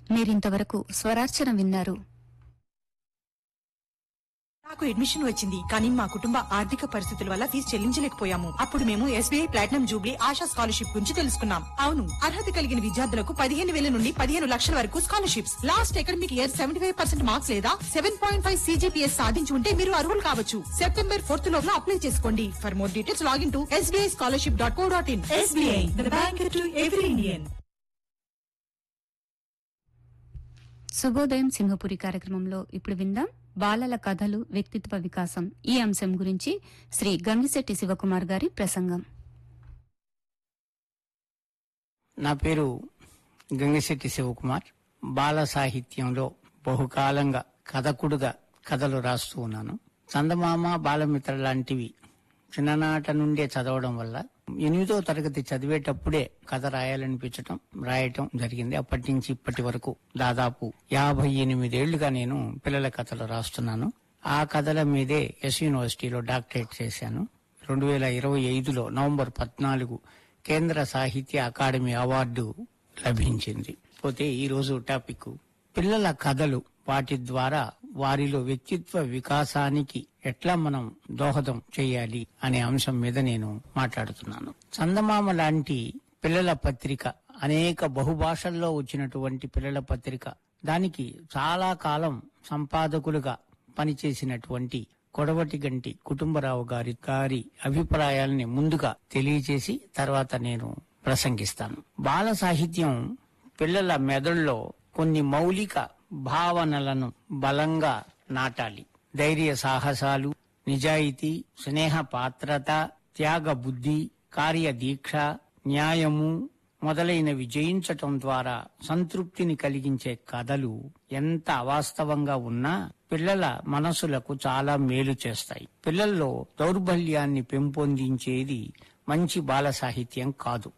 మీరింతవరకు స్వరార్చన విన్నారు నాకు అడ్మిషన్ వచ్చింది కానీ మా కుటుంబ ఆర్థిక పరిస్థితుల వల్ల ఫీజు చెల్లించలేకపోయాము అప్పుడు మేము SBI platinum jubilee Asha scholarship గురించి తెలుసుకున్నాం అవును అర్హత కలిగిన విద్యార్థులకు పదిహేను వేల నుండి పదిహేను లక్షల వరకు scholarships last academic year seventy five percent marks లేదా సెవెన్ పాయింట్ ఫైవ్ సీజీపీఎస్ సాధించి ఉంటే మీరు అర్హులు కావచ్చు సెప్టెంబర్ ఫోర్త్ లోపల అప్లై చేసుకోండి for more details login to SBI scholarship dot co dot in SBI bank to every Indian శుభోదయం సింహపురి కార్యక్రమంలో ఇప్పుడు విందాం బాలల కథలు వ్యక్తిత్వ వికాసం ఈ అంశం గురించి శ్రీ గంగిశెట్టి శివకుమార్ గారి ప్రసంగం నా పేరు గంగశెట్టి శివకుమార్ బాల సాహిత్యంలో బహుకాలంగా కథకుడుగా కథలు రాస్తూ ఉన్నాను చందమామ బాలమిత్ర లాంటివి చిన్ననాట నుండే చదవడం వల్ల ఎనిమిదో తరగతి చదివేటప్పుడే కథ రాయాలనిపించటం రాయటం జరిగింది అప్పటి నుంచి ఇప్పటి వరకు దాదాపు యాభై ఎనిమిదేళ్లుగా నేను పిల్లల కథలు రాస్తున్నాను ఆ కథల మీదే ఎస్ యూనివర్సిటీలో డాక్టరేట్ చేశాను రెండు వేల ఇరవై ఐదులో నవంబర్ పద్నాలుగు కేంద్ర సాహిత్య అకాడమీ అవార్డు లభించింది పోతే ఈ రోజు టాపిక్ పిల్లల కథలు వాటి ద్వారా వారిలో వ్యక్తిత్వ వికాసానికి ఎట్లా మనం దోహదం చేయాలి అనే అంశం మీద నేను మాట్లాడుతున్నాను చందమామ లాంటి పిల్లల పత్రిక అనేక బహుభాషల్లో వచ్చినటువంటి పిల్లల పత్రిక దానికి చాలా కాలం సంపాదకులుగా పనిచేసినటువంటి కొడవటి గంటి కుటుంబరావు గారి గారి అభిప్రాయాల్ని ముందుగా తెలియజేసి తర్వాత నేను ప్రసంగిస్తాను బాల సాహిత్యం పిల్లల మెదడులో కొన్ని మౌలిక భావనలను బలంగా నాటాలి ధైర్య సాహసాలు నిజాయితీ స్నేహ పాత్రత త్యాగ బుద్ధి కార్యదీక్ష న్యాయము మొదలైనవి జయించటం ద్వారా సంతృప్తిని కలిగించే కథలు ఎంత అవాస్తవంగా ఉన్నా పిల్లల మనసులకు చాలా మేలు చేస్తాయి పిల్లల్లో దౌర్బల్యాన్ని పెంపొందించేది మంచి బాల సాహిత్యం కాదు